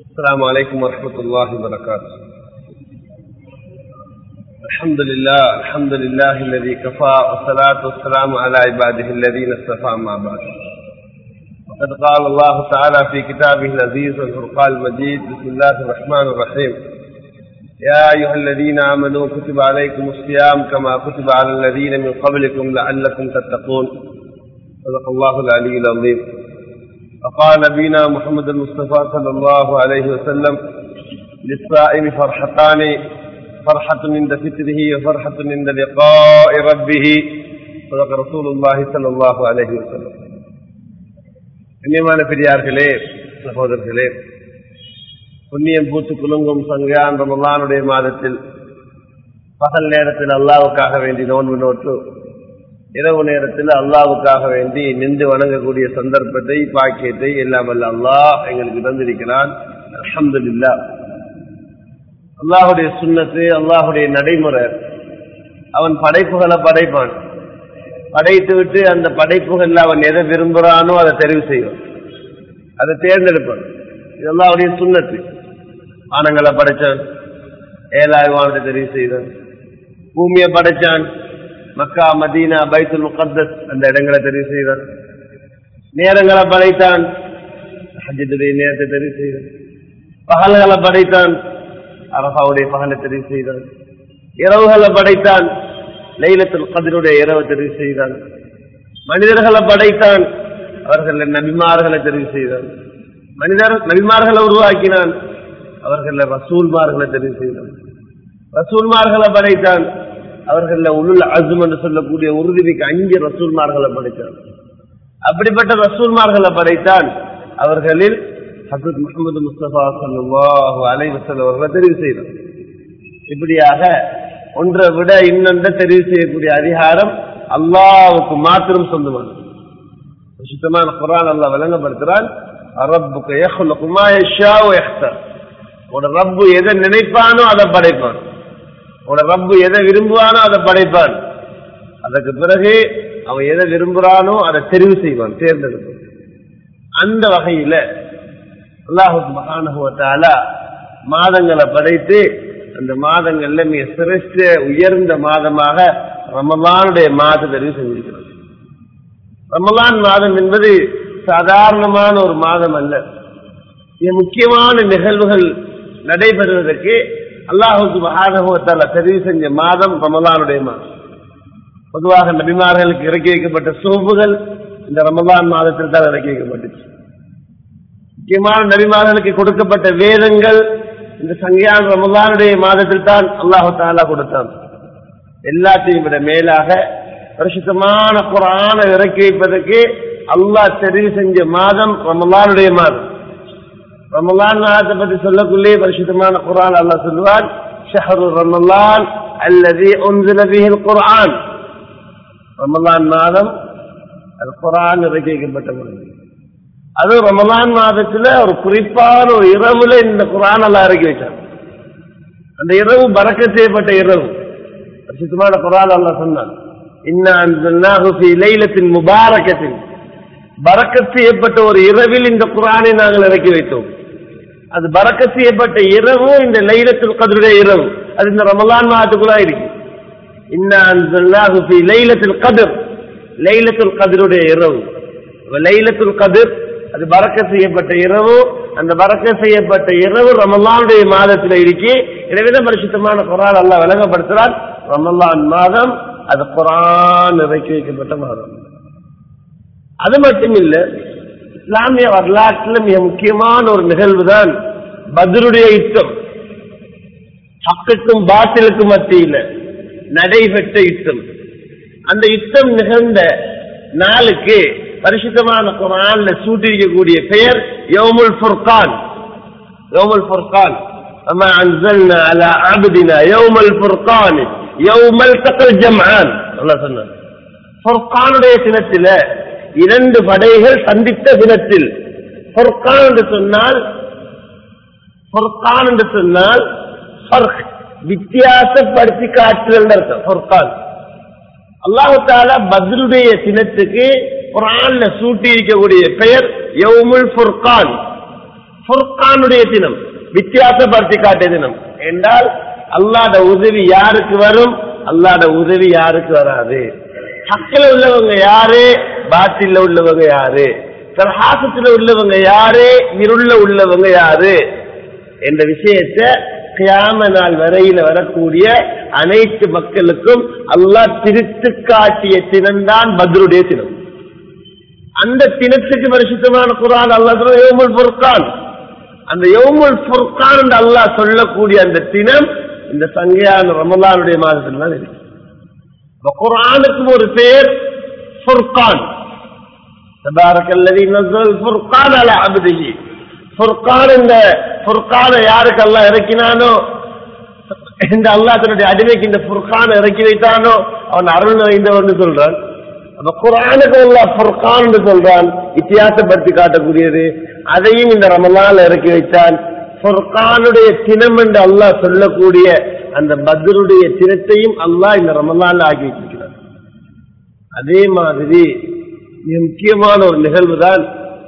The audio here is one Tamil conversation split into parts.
السلام عليكم ورحمة الله وبركاته الحمد لله الحمد لله الذي كفى والصلاة والسلام على عباده الذين اصطفى ما بعد وقد قال الله تعالى في كتابه العزيز والفرقان المجيد بسم الله الرحمن الرحيم يا أيها الذين آمنوا كتب عليكم الصيام كما كتب على الذين من قبلكم لعلكم تتقون صدق الله العلي العظيم فقال نبينا محمد المصطفى صلى الله عليه وسلم للصائم فرحتان فرحة عند فطره وفرحة عند لقاء ربه صدق رسول الله صلى الله عليه وسلم கண்ணியமான பெரியார்களே சகோதரர்களே புண்ணியம் பூத்து குலுங்கும் சங்கான் ரமலானுடைய மாதத்தில் பகல் நேரத்தில் அல்லாவுக்காக வேண்டி நோன்பு நோற்று இரவு நேரத்தில் அல்லாவுக்காக வேண்டி நின்று வணங்கக்கூடிய சந்தர்ப்பத்தை பாக்கியத்தை எல்லாம் அல்ல அல்லாஹ் எங்களுக்கு தந்திருக்கிறான் அலமதுல்லா அல்லாஹுடைய சுண்ணத்து அல்லாஹுடைய நடைமுறை அவன் படைப்புகளை படைப்பான் படைத்து விட்டு அந்த படைப்புகள்ல அவன் எதை விரும்புகிறானோ அதை தெரிவு செய்வான் அதை தேர்ந்தெடுப்பான் இதெல்லாம் அவருடைய சுண்ணத்து வானங்களை படைச்சான் ஏழாயிரம் வானத்தை தெரிவு செய்தான் பூமியை படைச்சான் மக்கா மதீனா பைத்துல் முகத்தஸ் அந்த இடங்களை தெரிவு செய்தான் நேரங்களை படைத்தான் ஹஜ்ஜுடைய நேரத்தை தெரிவு செய்தான் பகல்களை படைத்தான் அரபாவுடைய பகலை தெரிவு செய்தான் இரவுகளை படைத்தான் லைலத்துல் கதிருடைய இரவை தெரிவு செய்தான் மனிதர்களை படைத்தான் அவர்கள் நபிமார்களை தெரிவு செய்தான் மனிதர் நபிமார்களை உருவாக்கினான் அவர்கள் ரசூல்மார்களை தெரிவு செய்தான் ரசூல்மார்களை படைத்தான் அவர்கள் உள்ள அசும் என்று சொல்லக்கூடிய உறுதிக்கு அஞ்சு ரசூல்மார்களை படைத்தான் அப்படிப்பட்ட ரசூல்மார்களை படைத்தான் அவர்களில் ஹசத் முகமது முஸ்தபா சல்லாஹு அலைவசல் அவர்களை தெரிவு செய்தார் இப்படியாக ஒன்றை விட இன்னொன்றை தெரிவு செய்யக்கூடிய அதிகாரம் அல்லாவுக்கு மாத்திரம் சொந்தமானது சுத்தமான குரான் அல்லா விளங்கப்படுத்துறான் உட ரப்பு எதை நினைப்பானோ அதை படைப்பான் உட ரப்பு எதை விரும்புவானோ அதை படைப்பான் அதற்கு பிறகு அவன் எதை விரும்புறானோ அதை தெரிவு செய்வான் தேர்ந்தெடுப்பான் அந்த வகையில அல்லாஹு மகானுவத்தால மாதங்களை படைத்து அந்த மாதங்கள்ல மிக சிரேஷ்ட உயர்ந்த மாதமாக ரமலானுடைய மாத தெரிவு செஞ்சிருக்கிறது ரமலான் மாதம் என்பது சாதாரணமான ஒரு மாதம் அல்ல மிக முக்கியமான நிகழ்வுகள் நடைபெறுவதற்கு அல்லாஹுக்கு மகானுவத்தால தெரிவு செஞ்ச மாதம் ரமலானுடைய மாதம் பொதுவாக நபிமார்களுக்கு இறக்கி வைக்கப்பட்ட சோப்புகள் இந்த ரமலான் மாதத்தில் தான் இறக்கி வைக்கப்பட்டுச்சு முக்கியமான நபிமார்களுக்கு கொடுக்கப்பட்ட வேதங்கள் இந்த சங்கியான் ரமலானுடைய மாதத்தில் தான் அல்லாஹு தாலா கொடுத்தான் எல்லாத்தையும் விட மேலாக பரிசுத்தமான குரான இறக்கி வைப்பதற்கு அல்லாஹ் தெரிவு செஞ்ச மாதம் ரமலானுடைய மாதம் ரமலான் மாதத்தை பற்றி சொல்லக்குள்ளே பரிசுத்தமான குரான் அல்லாஹ் சொல்லுவான் ஷஹரு ரமலான் அல்லது ஒன்றில் குரான் ரமலான் மாதம் அது குரான் இறக்கி வைக்கப்பட்ட மாதம் அது ரமலான் மாதத்துல ஒரு குறிப்பான ஒரு இரவுல இந்த குரான் எல்லாம் இறக்கி வச்சாங்க அந்த இரவு பறக்க செய்யப்பட்ட இரவு சுத்தமான குரான் எல்லாம் சொன்னான் இலைலத்தின் முபாரக்கத்தின் பறக்க செய்யப்பட்ட ஒரு இரவில் இந்த குரானை நாங்கள் இறக்கி வைத்தோம் அது பறக்க செய்யப்பட்ட இரவு இந்த லைலத்தில் கதருடைய இரவு அது இந்த ரமலான் மாதத்துக்குள்ளா இருக்கு லைலத்தில் கதிர் லைலத்துல் கதிருடைய இரவு லைலத்துல் கதிர் அது பறக்க செய்யப்பட்ட இரவு அந்த பறக்க செய்யப்பட்ட இரவு ரமலானுடைய மாதத்தில் இருக்கு எனவேதான் பரிசுத்தமான குரான் அல்ல விளங்கப்படுத்துறான் ரமலான் மாதம் அது குரான் இறக்கி வைக்கப்பட்ட மாதம் அது மட்டும் இல்ல இஸ்லாமிய வரலாற்றில் மிக முக்கியமான ஒரு நிகழ்வு தான் பத்ருடைய யுத்தம் ஹக்குக்கும் பாத்திலுக்கும் மத்தியில் நடைபெற்ற யுத்தம் அந்த யுத்தம் நிகழ்ந்த நாளுக்கு பரிசுத்தமான குரான்ல சூட்டிருக்கக்கூடிய பெயர் யோமுல் ஃபுர்கான் யோமுல் ஃபுர்கான் أما أنزلنا على عبدنا يوم الفرقان يوم التقى الجمعان الله சொன்னார் ஃபுர்கானுடைய தினத்தில இரண்டு படைகள் சந்தித்த தினத்தில் ஃபுர்கான் என்று சொன்னால் ஃபுர்கான் என்று சொன்னால் வித்தியாசப்படுத்தி காட்டுதல் அர்த்தம் ஃபுர்கான் அல்லாஹு தாலா பத்ருடைய தினத்துக்கு குரான்ல சூட்டி இருக்கக்கூடிய பெயர் யவுமுல் ஃபுர்கான் ஃபுர்கானுடைய தினம் வித்தியாசப்படுத்தி காட்டிய தினம் என்றால் அல்லாட உதவி யாருக்கு வரும் அல்லாட உதவி யாருக்கு வராது ஹக்கில் உள்ளவங்க யாரு பாட்டில உள்ளவங்க யாரு சரஹாசத்துல உள்ளவங்க யாரு இருள்ள உள்ளவங்க யாரு என்ற விஷயத்தை கியாம நாள் வரையில வரக்கூடிய அனைத்து மக்களுக்கும் அல்லாஹ் பிரித்து காட்டிய தினம்தான் பத்ருடைய தினம் அந்த தினத்துக்கு பரிசுத்தமான குரான் அல்லாஹ் சொல்ற யோமுல் ஃபுர்கான் அந்த யோமுல் ஃபுர்கான் என்று அல்லாஹ் சொல்லக்கூடிய அந்த தினம் இந்த சங்கையான ரமலானுடைய மாதத்தில் தான் இருக்கு இப்ப குரானுக்கும் ஒரு பேர் ஃபுர்கான் تبارك الذي نزل الفرقان على عبده ஃபுர்கான் இந்த ஃபுர்கானை யாருக்கு அல்லாஹ் இறக்கினானோ இந்த அல்லாஹ் தன்னுடைய அடிமைக்கு இந்த ஃபுர்கானை இறக்கி வைத்தானோ அவன் அருள் நிறைந்தவன் சொல்றான் அப்ப குரானுக்கு அல்லாஹ் ஃபுர்கான் என்று சொல்றான் வித்தியாசப்படுத்தி காட்டக்கூடியது அதையும் இந்த ரமலான்ல இறக்கி வைத்தான் ஃபுர்கானுடைய தினம் என்று அல்லாஹ் சொல்லக்கூடிய அந்த பத்ருடைய தினத்தையும் அல்லாஹ் இந்த ரமலான்ல ஆக்கி வச்சிருக்கிறான் அதே மாதிரி மிக முக்கியமான ஒரு நிகழ்வு தான்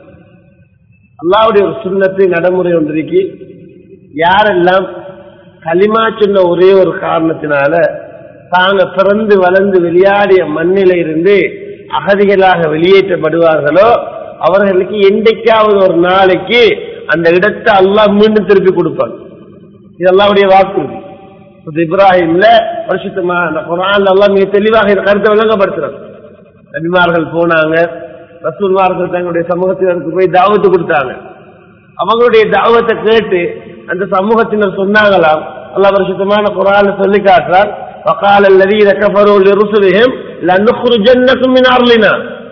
அல்லாவுடைய ஒரு சுண்ணத்தை நடைமுறை ஒன்றிருக்கு யாரெல்லாம் களிமா சொன்ன ஒரே ஒரு காரணத்தினால தாங்க பிறந்து வளர்ந்து வெளியாடிய மண்ணில இருந்து அகதிகளாக வெளியேற்றப்படுவார்களோ அவர்களுக்கு என்றைக்காவது ஒரு நாளைக்கு அந்த இடத்தை அல்லாஹ் மீண்டும் திருப்பி கொடுப்பான் இது அல்லாவுடைய வாக்குறுதி இப்ப இப்ராஹிம்ல வருஷத்துமா அந்த குரான் எல்லாம் மிக தெளிவாக இந்த கருத்தை விளங்கப்படுத்துறாங்க நபிமார்கள் போனாங்க ரசூல்மார்கள் தங்களுடைய சமூகத்தினருக்கு போய் தாவத்து கொடுத்தாங்க அவங்களுடைய தாவத்தை கேட்டு அந்த சமூகத்தினர் சொன்னாங்களாம் அல்ல வருஷத்தமான குரான் சொல்லி காட்டுறார் وقال الذين كفروا لرسلهم لنخرجنكم من ارضنا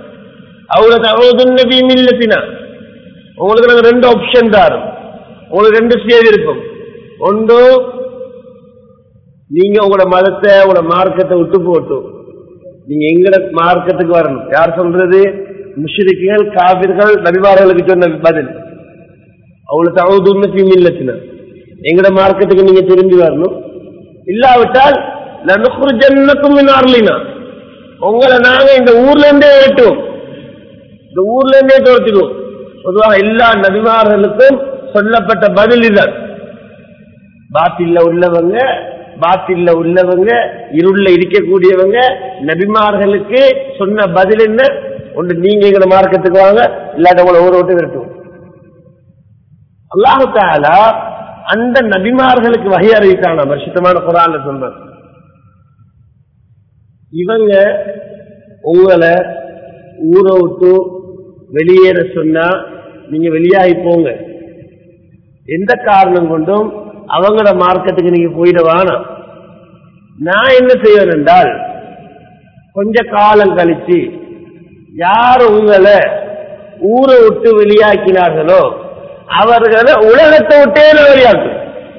او لتعودن في ملتنا உங்களுக்கு நாங்க ரெண்டு ஆப்ஷன் தரோம் உங்களுக்கு ரெண்டு ஸ்டேஜ் இருக்கும் ஒன்று நீங்க உங்களோட மதத்தை உங்களோட மார்க்கத்தை விட்டு போட்டு நீங்க எங்கட மார்க்கத்துக்கு வரணும் யார் சொல்றது முஷ்ரிக்குகள் காபிர்கள் நபிமார்களுக்கு சொன்ன பதில் அவங்களுக்கு தகுதுன்னு இல்லத்தின எங்கட மார்க்கத்துக்கு நீங்க திரும்பி வரணும் இல்லாவிட்டால் நனுக்குறுஜன்னக்கும் மின்னார்லினா உங்களை நாங்க இந்த ஊர்ல இருந்தே ஏற்றுவோம் இந்த ஊர்ல இருந்தே தோற்றிடுவோம் பொதுவாக எல்லா நபிமார்களுக்கும் சொல்லப்பட்ட பதில் இதுதான் பாத்தில்ல உள்ளவங்க பாத்தில்ல உள்ளவங்க இருள்ல இருக்கக்கூடியவங்க நபிமார்களுக்கு சொன்ன பதில் என்ன ஒன்று நீங்க எங்களை மார்க்கத்துக்கு வாங்க இல்லாட்ட உங்களை ஊரை விட்டு விரட்டுவோம் அல்லாஹு தாலா அந்த நபிமார்களுக்கு வகை அறிவிக்கான வருஷத்தமான குரான்ல சொல்றாங்க இவங்க உங்களை ஊரை விட்டு வெளியேற சொன்னா நீங்க வெளியாகி போங்க எந்த காரணம் கொண்டும் அவங்களோட மார்க்கத்துக்கு நீங்க போயிட வேணாம் நான் என்ன செய்வேன் என்றால் கொஞ்ச காலம் கழிச்சு யார் உங்களை ஊரை விட்டு வெளியாக்கினார்களோ அவர்களை உலகத்தை விட்டே நான் வெளியாக்குவேன்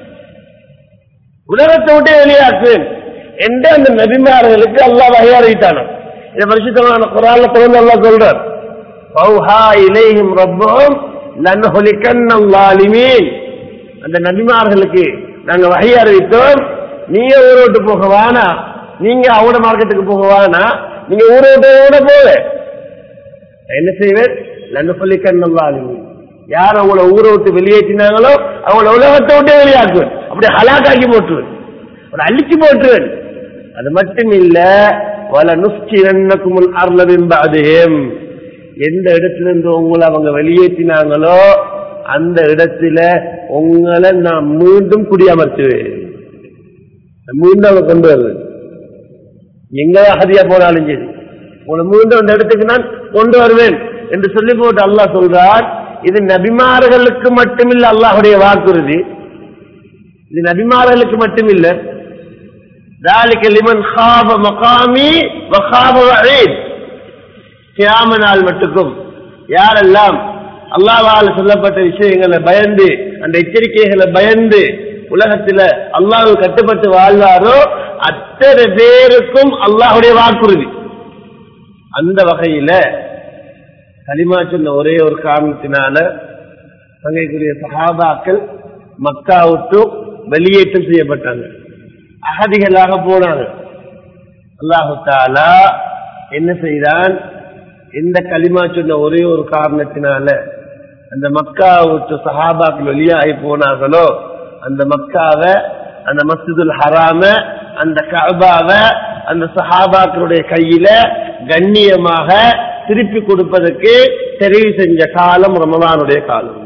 உலகத்தை விட்டே வெளியாக்குவேன் என்று அந்த நபிமார்களுக்கு அல்லா வகையறிவித்தான இந்த வருஷத்தமான குரான்ல தொடர்ந்து அல்லா சொல்றார் பௌஹா இலைஹிம் ரப்பம் லன்ஹுலிகன்ன லாலிமீன் அந்த நபிமார்களுக்கு நாங்க வகை அறிவித்தோம் நீங்க ஊரை விட்டு போக வேணா நீங்க அவட மார்க்கெட்டுக்கு போக வேணா நீங்க ஊரை விட்டு ஊட போக என்ன செய்வேன் லன்ஹுலிகன்ன யார் அவங்கள ஊரை விட்டு வெளியேற்றினாங்களோ அவங்கள உலகத்தை விட்டு வெளியாக்குவேன் அப்படி ஹலாக்காக்கி போட்டுருவேன் அப்படி அழிச்சு போட்டுருவேன் அது மட்டும் இல்ல வல நுஸ்கிரன்னக்குமுல் அர்லபின் எந்த இடத்துல இருந்து உங்களை அவங்க வெளியேற்றினாங்களோ அந்த இடத்துல உங்களை நான் மீண்டும் குடியமர்த்துவேன் மீண்டும் அவங்க கொண்டு வருவேன் எங்க அகதியா போனாலும் சரி உங்களை மீண்டும் அந்த இடத்துக்கு நான் கொண்டு வருவேன் என்று சொல்லி போட்டு அல்லாஹ் சொல்றார் இது நபிமார்களுக்கு மட்டுமில்ல அல்லாஹுடைய வாக்குறுதி இது நபிமார்களுக்கு மட்டுமில்ல ذلك لمن خاف مقامي وخاف وعيد கியாம நாள் மட்டுக்கும் யாரெல்லாம் அல்லாஹால சொல்லப்பட்ட விஷயங்களை பயந்து அந்த எச்சரிக்கைகளை பயந்து உலகத்துல அல்லாஹ் கட்டுப்பட்டு வாழ்வாரோ அத்தனை பேருக்கும் அல்லாஹுடைய வாக்குறுதி அந்த வகையில களிமா சொன்ன ஒரே ஒரு காரணத்தினால தங்கைக்குரிய சகாபாக்கள் மக்கா விட்டு வெளியேற்றம் செய்யப்பட்டாங்க அகதிகளாக போனாங்க அல்லாஹு தாலா என்ன செய்தான் இந்த களிமா சொன்ன ஒரே ஒரு காரணத்தினால அந்த மக்கா விட்டு சஹாபாக்கள் வெளியாகி போனார்களோ அந்த மக்காவை அந்த மஸ்ஜிதுல் ஹராம அந்த கபாவை அந்த சஹாபாக்களுடைய கையில கண்ணியமாக திருப்பி கொடுப்பதற்கு தெரிவு செஞ்ச காலம் ரமலானுடைய காலம்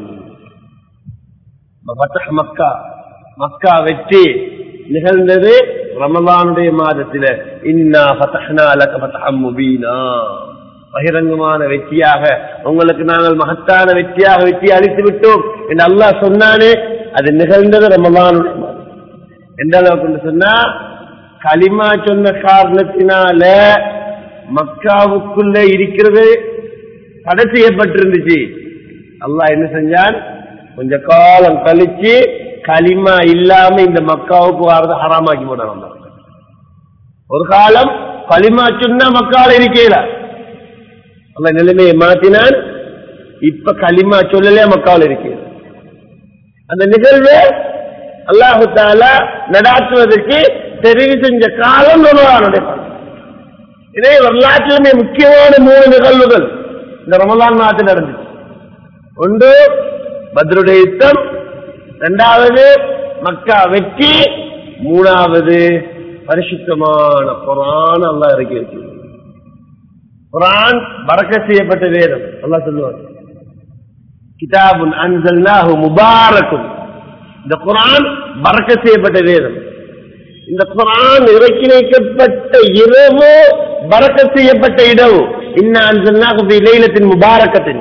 ஃபத்ஹ் மக்கா மக்கா வெற்றி நிகழ்ந்தது ரமலானுடைய மாதத்தில இன்னா ஃபதஹ்னா லக ஃபத்ஹம் முபீனா பகிரங்கமான வெற்றியாக உங்களுக்கு நாங்கள் மகத்தான வெற்றியாக வெற்றி அளித்து விட்டோம் என்று அல்லாஹ் சொன்னானே அது நிகழ்ந்தது ரமலானுடைய மாதம் எந்த அளவுக்கு சொன்னா களிமா சொன்ன காரணத்தினால மக்காவுக்குள்ள இருக்கிறது தடை செய்யப்பட்டிருந்துச்சு அல்லாஹ் என்ன செஞ்சான் கொஞ்ச காலம் கழிச்சு களிமா இல்லாம இந்த மக்காவுக்கு வரத ஹராமாக்கி போனான் ஒரு காலம் களிமா சொன்னா மக்கால இருக்கல அல்ல நிலைமையை மாத்தினான் இப்ப களிமா சொல்லலே மக்காவில் இருக்கிறது அந்த நிகழ்வு அல்லாஹு தாலா நடாத்துவதற்கு தெரிவு செஞ்ச காலம் ரமலானுடைய காலம் இதே வரலாற்றிலுமே முக்கியமான மூணு நிகழ்வுகள் இந்த ரமலான் மாதத்தில் நடந்துச்சு ஒன்று பத்ருடைய யுத்தம் இரண்டாவது மக்கா வெற்றி மூணாவது பரிசுத்தமான குரான் அல்லாஹ் இறக்கி வச்சு குரான் பறக்க செய்யப்பட்ட வேதம் அல்லாஹ் சொல்லுவார் கிதாபுன் அன்சல்னாஹு முபாரக்கும் இந்த குரான் பறக்க செய்யப்பட்ட வேதம் இந்த குரான் இறக்கி வைக்கப்பட்ட இரவு பறக்க செய்யப்பட்ட இடவு இன்ன அன்சல்னாஹு ஃபீ லைலத்தின் முபாரக்கத்தின்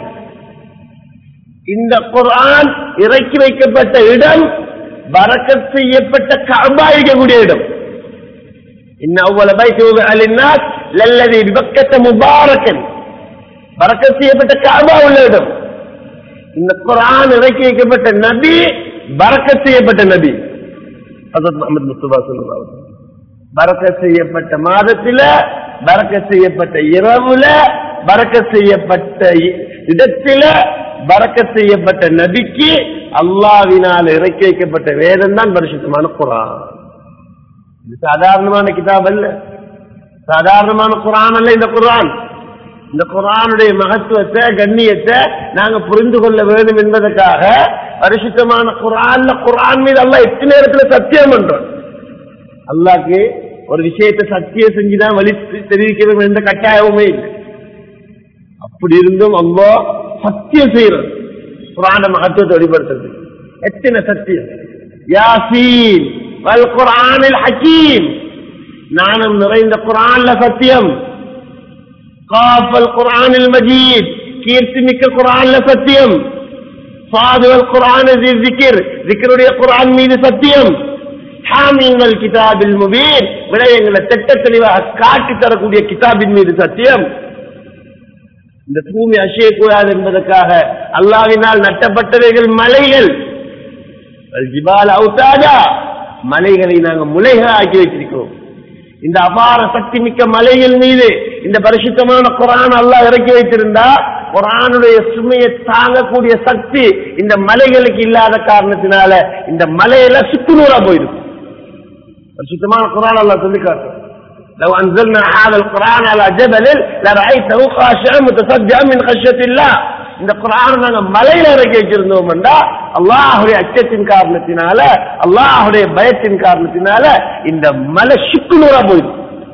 இந்த குரான் இறக்கி வைக்கப்பட்ட இடம் பறக்கத் செய்யப்பட்ட கபா இருக்கக்கூடிய இடம் இன்ன அவ்வள பைத்து அலின்னாஸ் லல்லதி விபக்கத்த முபாரக்கன் பறக்கத் செய்யப்பட்ட கபா உள்ள இடம் இந்த குரான் இறக்கி வைக்கப்பட்ட நபி பறக்கத் செய்யப்பட்ட நபி ஹசரத் முகமது முஸ்தபா சொல்லுவாங்க பறக்கத் செய்யப்பட்ட மாதத்தில பறக்கத் செய்யப்பட்ட இரவுல பறக்கத் செய்யப்பட்ட இடத்தில பறக்கத் செய்யப்பட்ட நபிக்கு அல்லாவினால் இறக்கி வைக்கப்பட்ட வேதம் தான் பரிசுத்தமான குரான் இது சாதாரணமான கிதாப் அல்ல சாதாரணமான குரான் அல்ல இந்த குரான் இந்த குரானுடைய மகத்துவத்தை கண்ணியத்தை நாங்க புரிந்து கொள்ள வேண்டும் என்பதற்காக பரிசுத்தமான குரான்ல குரான் மீது அல்லா எட்டு நேரத்துல சத்தியம் பண்றோம் அல்லாக்கு ஒரு விஷயத்தை சத்தியம் செஞ்சுதான் வழி தெரிவிக்க வேண்டும் எந்த கட்டாயமுமே இல்லை அப்படி இருந்தும் அவ்வளோ சத்தியம் செய்யறது குரான மகத்துவத்தை வெளிப்படுத்துறது எத்தனை சத்தியம் யாசீன் வல் குரானில் ஹக்கீம் நானும் நிறைந்த குரான்ல சத்தியம் காஃபல் குரானில் மஜீத் கீர்த்தி மிக்க குரான்ல சத்தியம் சாதுவல் குரான் திக்கிர் திக்கருடைய குரான் மீது சத்தியம் ஹாமீங்கள் கிதாபில் முபீன் விடயங்களை திட்ட தெளிவாக காட்டி தரக்கூடிய கிதாபின் மீது சத்தியம் இந்த பூமி அசையக்கூடாது என்பதற்காக அல்லாவினால் நட்டப்பட்டவைகள் மலைகள் ஜிபால் அவுத்தாதா மலைகளை நாங்கள் முளைகள் ஆக்கி வச்சிருக்கிறோம் இந்த அபார சக்தி மிக்க மலைகள் மீது இந்த பரிசுத்தமான குரான் அல்லாஹ் இறக்கி வைத்திருந்தா குரானுடைய சுமையை தாங்கக்கூடிய சக்தி இந்த மலைகளுக்கு இல்லாத காரணத்தினால இந்த மலையில சுக்குநூறா போயிடும் பரிசுத்தமான குரான் அல்லாஹ் சொல்லி காட்டும் لو أنزلنا هذا القرآن على جبل لرأيته خاشعا متصدعا من خشية الله இந்த குரான் நாங்க மலையில இறக்கி வச்சிருந்தோம் அல்லாஹுடைய அச்சத்தின் காரணத்தினால அல்லாஹுடைய பயத்தின் காரணத்தினால இந்த மலை சுக்குநூறா போயிடும்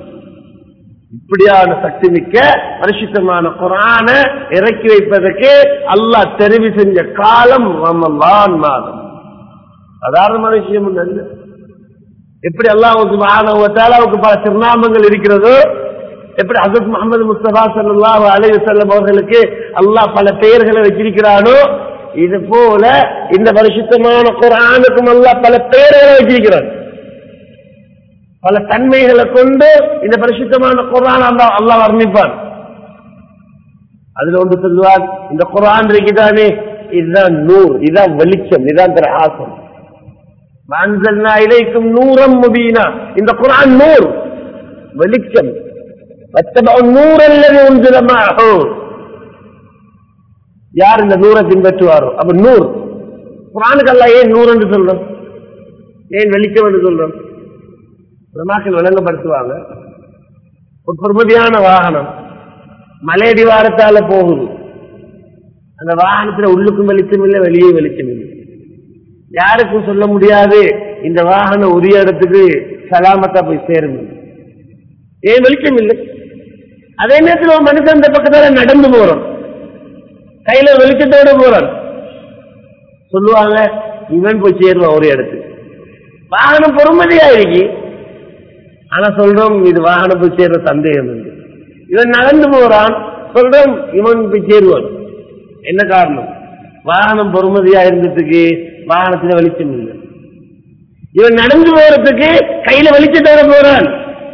இப்படியான சக்தி மிக்க பரிசுத்தமான குரான இறக்கி வைப்பதற்கு அல்லாஹ் தெரிவு செஞ்ச காலம் ரமலான் மாதம் சாதாரணமான விஷயம் அல்ல எப்படி அல்லாஹுக்கு மாணவத்தாலாவுக்கு பல திருநாமங்கள் இருக்கிறதோ எப்படி ஹசரத் முகமது முஸ்தபா சல்லாஹு அலைஹி வஸல்லம் அவர்களுக்கு அல்லாஹ் பல பெயர்களை வச்சிருக்கிறானோ இது போல இந்த பரிசுத்தமான குரானுக்கும் அல்லாஹ் பல பெயர்களை வச்சிருக்கிறான் பல தன்மைகளை கொண்டு இந்த பரிசுத்தமான குரான் அல்லாஹ் அல்லாஹ் வர்ணிப்பான் அதுல ஒன்று சொல்லுவார் இந்த குரான் இருக்குதானே இதுதான் நூறு இதுதான் வெளிச்சம் இதுதான் பிரகாசம் அன்சல்னா இலைக்கும் நூறம் முபீனா இந்த குரான் நூறு வெளிச்சம் واتبعوا النور الذي انزل معه யார் இந்த நூரை பின்பற்றுவாரோ அப்ப நூர் குரானுக்கு அல்ல ஏன் நூறு என்று சொல்றோம் ஏன் வெளிச்சம் என்று சொல்றோம் பிரமாக்கள் விளங்கப்படுத்துவாங்க ஒரு பெருமதியான வாகனம் மலையடிவாரத்தால போகுது அந்த வாகனத்துல உள்ளுக்கும் வெளிச்சம் இல்லை வெளியே வெளிச்சம் இல்லை யாருக்கும் சொல்ல முடியாது இந்த வாகனம் உரிய இடத்துக்கு சலாமத்தா போய் சேரும் ஏன் வெளிச்சம் இல்லை அதே நேரத்தில் ஒரு மனுஷன் இந்த பக்கத்தால நடந்து போறான் கையில வெளிச்சத்தோட போறான் சொல்லுவாங்க இவன் போய் சேருவான் ஒரு இடத்துக்கு வாகனம் பொறுமதியா இருக்கு ஆனா சொல்றோம் இது வாகனம் போய் சேர்ற சந்தேகம் இல்லை இவன் நடந்து போறான் சொல்றோம் இவன் போய் சேருவான் என்ன காரணம் வாகனம் பொறுமதியா இருந்ததுக்கு வாகனத்துல வெளிச்சம் இல்லை இவன் நடந்து போறதுக்கு கையில வெளிச்சத்தோட போறான்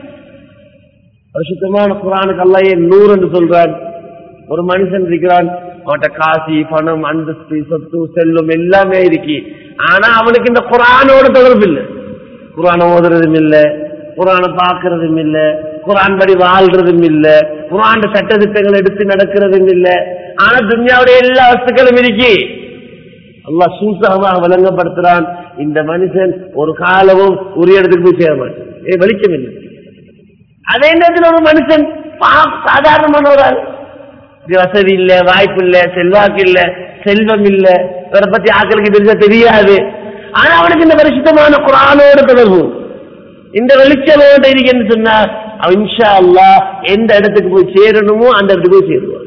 பரிசுத்தமான குரானுக்கு அல்லாயே நூறு என்று சொல்றான் ஒரு மனுஷன் இருக்கிறான் அவன்கிட்ட காசி பணம் அந்தஸ்து சொத்து செல்வம் எல்லாமே இருக்கு ஆனா அவனுக்கு இந்த குரானோட தொடர்பு இல்லை குரானை ஓதுறதும் இல்ல குரானை பார்க்கறதும் இல்ல குரான் படி வாழ்றதும் இல்ல குரான் சட்டத்திட்டங்கள் எடுத்து நடக்கிறதும் இல்ல ஆனா துன்யாவுடைய எல்லா வஸ்துக்களும் இருக்கு அல்லாஹ் சூசகமாக விளங்கப்படுத்துறான் இந்த மனுஷன் ஒரு காலமும் ஒரு இடத்துக்கு போய் சேர மாட்டான் ஏ வெளிச்சம் இல்லை அதே நேரத்தில் ஒரு மனுஷன் பா- சாதாரணமான ஒரு ஆள் இது வசதி இல்ல வாய்ப்பு இல்ல செல்வாக்கு இல்ல செல்வம் இல்ல இவரை பத்தி ஆக்களுக்கு தெரிஞ்சா தெரியாது ஆனா அவனுக்கு இந்த பரிசுத்தமான குரானோட தொடர்பு இந்த வெளிச்சமோட இருக்குன்னு சொன்னா அவன் இன்ஷா அல்லாஹ் எந்த இடத்துக்கு போய் சேரணுமோ அந்த இடத்துக்கு போய் சேருவான்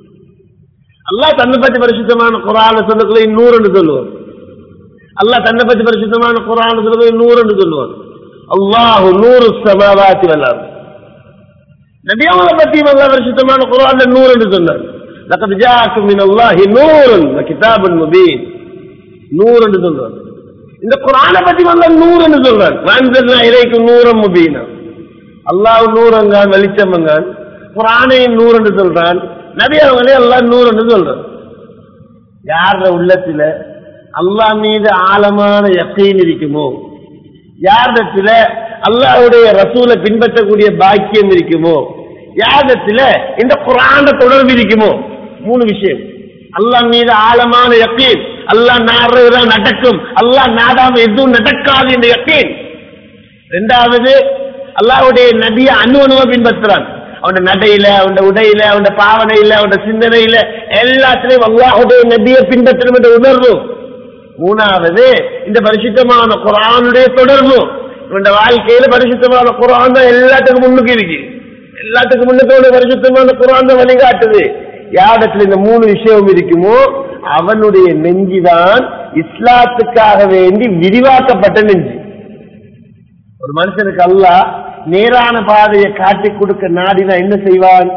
அல்லாஹ் தன்னை பத்தி பரிசுத்தமான குரான சொல்லக்குள்ள நூறுன்னு சொல்லுவான் அல்லாஹ் தன்னை பத்தி பரிசுத்தமான குரான சொல்லக்குள்ள நூறுன்னு சொல்லுவான் அல்லாஹு நூறு சமாவாத்தி வல்லார் நபியாவங்களை பத்தி அல்லாஹ் பரிசுத்தமான குரான்ல நூறு என்று சொன்னார் لقد جاءكم من الله نور وكتاب مبين நூறு என்று சொல்றார் இந்த குரானை பத்தி அல்லாஹ் நூறு என்று சொல்றார் வான்சல்னா இலைக்கு நூறம் முபீனா அல்லாஹ் நூறங்கான் வெளிச்சமங்கான் குரானையும் நூறு என்று சொல்றான் நபி அவங்களே அல்லாஹ் நூறு என்று சொல்றான் யார உள்ளத்துல அல்லாஹ் மீது ஆழமான யக்கீன் இருக்குமோ யாரிடத்துல அல்லாஹ்வுடைய ரசூலை பின்பற்றக்கூடிய பாக்கியம் இருக்குமோ யாரிடத்துல இந்த குரான தொடர்பு இருக்குமோ மூணு விஷயம் அல்லாஹ் மீது ஆழமான யக்கீன் அல்லாஹ் நாடுறதுதான் நடக்கும் அல்லாஹ் நாடாம எதுவும் நடக்காது இந்த யக்கீன் ரெண்டாவது அல்லாஹ்வுடைய நபியை அணு அணுவா பின்பற்றுறான் அவன நடையில அவன உடையில அவன பாவனையில அவன சிந்தனையில எல்லாத்திலையும் அல்லாஹுடைய நபியை பின்பற்றணும் என்ற உணர்வு மூணாவது இந்த பரிசுத்தமான குரானுடைய தொடர்பு இவன் வாழ்க்கையில பரிசுத்தமான குரான் தான் எல்லாத்துக்கும் முன்னுக்கு இருக்கு எல்லாத்துக்கும் முன்னுக்கு பரிசுத்தமான குரான் தான் வழிகாட்டுது யாரிடத்துல இந்த மூணு விஷயம் இருக்குமோ அவனுடைய நெஞ்சுதான் இஸ்லாத்துக்காக வேண்டி விரிவாக்கப்பட்ட நெஞ்சு ஒரு மனுஷனுக்கு அல்லாஹ் நேரான பாதையை காட்டி கொடுக்க நாடினா என்ன செய்வான்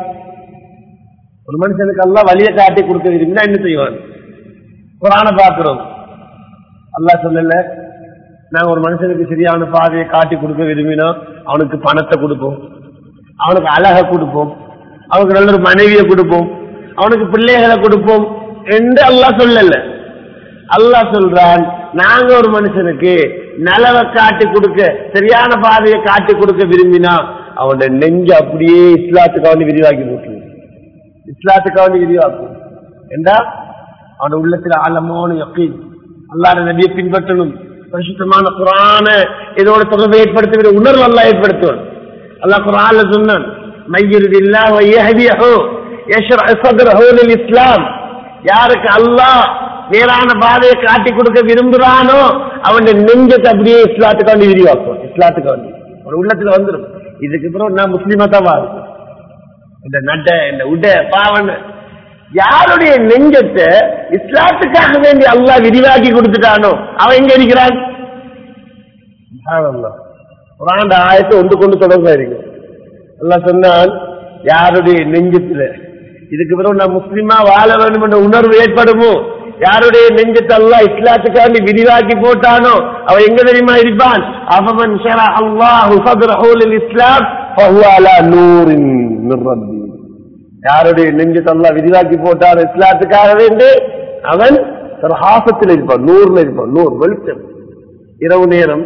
ஒரு மனுஷனுக்கு அல்லாஹ் வழியை காட்டி கொடுக்க விரும்பினா என்ன செய்வான் குரானை பார்க்கிறோம் அல்லாஹ் சொல்லல நாங்க ஒரு மனுஷனுக்கு சரியான பாதையை காட்டி கொடுக்க விரும்பினா அவனுக்கு பணத்தை கொடுப்போம் அவனுக்கு அழகை கொடுப்போம் அவனுக்கு நல்ல ஒரு மனைவியை கொடுப்போம் அவனுக்கு பிள்ளைகளை கொடுப்போம் என்று அல்லாஹ் சொல்லல அல்லாஹ் சொல்றான் நாங்க ஒரு மனுஷனுக்கு நலவை காட்டி கொடுக்க சரியான பாதையை காட்டி கொடுக்க விரும்பினா அவனோட நெஞ்சு அப்படியே இஸ்லாத்துக்காண்டி விரிவாக்கி போட்டுருவோம் இஸ்லாத்துக்காண்டி விரிவாக்கும் என்றா அவனோட உள்ளத்துல ஆழமான யக்கீன் அல்லாஹ் நபியை பின்பற்றணும் பரிசுத்தமான குரான இதோட தொடர்பை ஏற்படுத்துகிற உணர்வு அல்லாஹ் ஏற்படுத்துவான் அல்லாஹ் குரான்ல சொன்னான் மையிருதில்லா வையஹதியஹு யஷ்ரஹ் ஸத்ரஹு லில் இஸ்லாம் யாருக்கு அல்லாஹ் நேரான பாதையை காட்டி கொடுக்க விரும்புறானோ அவன் நெஞ்சத்தை அப்படியே இஸ்லாத்துக்காண்டி விரிவாக்கும் இஸ்லாத்துக்காண்டி ஒரு உள்ளத்துல வந்துடும் இதுக்கு அப்புறம் நான் முஸ்லீமா தான் வாழும் இந்த நட இந்த உட பாவன யாருடைய நெஞ்சத்தை இஸ்லாத்துக்காக வேண்டி அல்லாஹ் விரிவாக்கி கொடுத்துட்டானோ அவன் எங்க இருக்கிறான் சுப்ஹானல்லாஹ். குர்ஆன்ல ஆயத்தை ஒன்று கொண்டு தொடர்பா இருக்கு அல்லாஹ் சொன்னான் யாருடைய நெஞ்சத்துல இதுக்கு பிறகு நான் முஸ்லிமா வாழ வேண்டும் என்ற உணர்வு ஏற்படுமோ யாருடைய நெஞ்சத்தை அல்லாஹ் இஸ்லாத்துக்காண்டி விரிவாக்கி போட்டானோ அவன் எங்க தெரியுமா இருப்பான் அவமன் ஷரா அல்லாஹு சத்ரஹு லில் இஸ்லாம் ஃபஹுவ அலா நூரின் மின் ரப்பி யாருடைய நெஞ்சத்தை அல்லாஹ் விரிவாக்கி போட்டானோ இஸ்லாத்துக்காக வேண்டி அவன் ஒரு ஹாசத்தில் இருப்பான் நூறுல இருப்பான் நூறு வெளிச்சம் இரவு நேரம்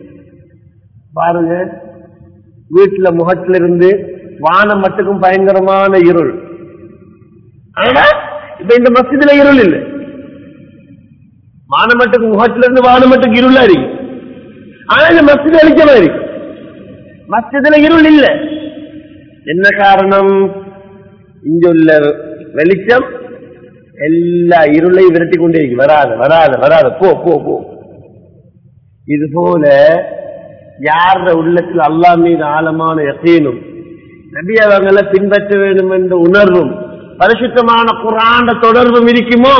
பாருங்க வீட்டுல முகத்துல இருந்து வானம் மட்டுக்கும் பயங்கரமான இருள் ஆனா இப்ப இந்த மஸ்ஜிதுல இருள் இல்லை வானமட்டுக்கு முகத்துல இருந்து வானமட்டுக்கு இருளா இருக்கு ஆனா இந்த மஸ்ஜித் வெளிச்சமா இருக்கு மஸ்ஜிதுல இருள் இல்ல என்ன காரணம் இங்க உள்ள வெளிச்சம் எல்லா இருளையும் விரட்டி கொண்டே இருக்கு வராத வராத வராத போ போ போ இது போல யார உள்ளத்தில் அல்லாஹ் மீது ஆழமான யக்கீனும் நபி அவங்களை பின்பற்ற வேண்டும் என்ற உணர்வும் பரிசுத்தமான குரான தொடர்பும் இருக்குமோ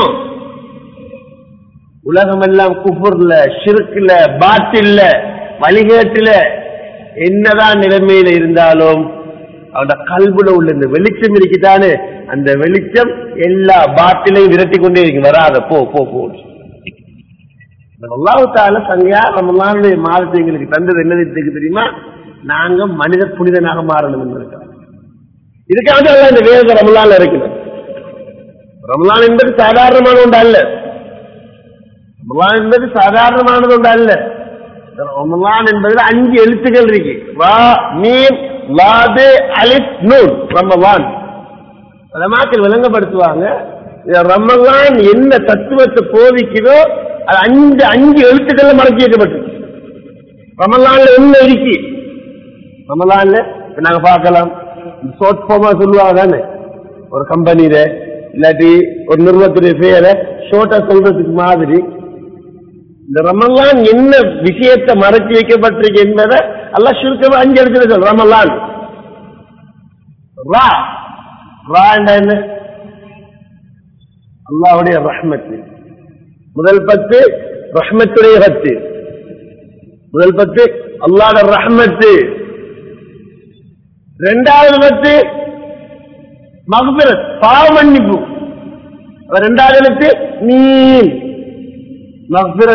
உலகம் எல்லாம் குஃபுர்ல ஷிருக்குல பாட்டில்ல வழிகேட்டுல என்னதான் நிலைமையில இருந்தாலும் அவனோட கல்புல உள்ள இந்த வெளிச்சம் இருக்குதானே அந்த வெளிச்சம் எல்லா பாட்டிலையும் விரட்டி கொண்டே இருக்கு வராத போ போ போ அல்லாஹால சங்கையா ரமலானுடைய மாதத்தை எங்களுக்கு தந்தது என்னது எங்களுக்கு தெரியுமா நாங்க மனித புனிதனாக மாறணும் என்பதற்காக இதுக்காக தான் அல்லாஹ் இந்த வேத ரமலான் இருக்கணும் ரமலான் என்பது சாதாரணமான ஒன்று அல்ல ரமலான் என்பது சாதாரணமானது ஒன்று அல்ல ரமலான் என்பதில் அஞ்சு எழுத்துக்கள் இருக்கு வா மீன் லாது அலிப் நூன் ரமலான் ரமாக்கள் விளங்கப்படுத்துவாங்க இந்த ரமலான் என்ன தத்துவத்தை போதிக்குதோ அது அஞ்சு அஞ்சு எழுத்துக்கள் மடக்கி வைக்கப்பட்டிருக்கு ரமலான்ல என்ன இருக்கு ரமலான்ல இப்ப நாங்க பார்க்கலாம் ஷார்ட் ஃபார்மா சொல்லுவாங்க தானே ஒரு கம்பெனியில இல்லாட்டி ஒரு நிறுவனத்துடைய பெயரை ஷோர்ட்டா சொல்றதுக்கு மாதிரி இந்த ரமலான் என்ன விஷயத்தை மறைச்சு வைக்கப்பட்டிருக்கு என்பதை எல்லாம் சுருக்கமா அஞ்சு இடத்துல சொல் ரமலான் ரா ரா என்றா என்ன அல்லாவுடைய ரஹ்மத்து முதல் பத்து ரஹ்மத்துடைய பத்து முதல் பத்து அல்லாட ரஹ்மத்து ரெண்டாவது பத்து மகபிரத் பாவ மன்னிப்பு ரெண்டாவது எழுத்து நீ மகபிரத்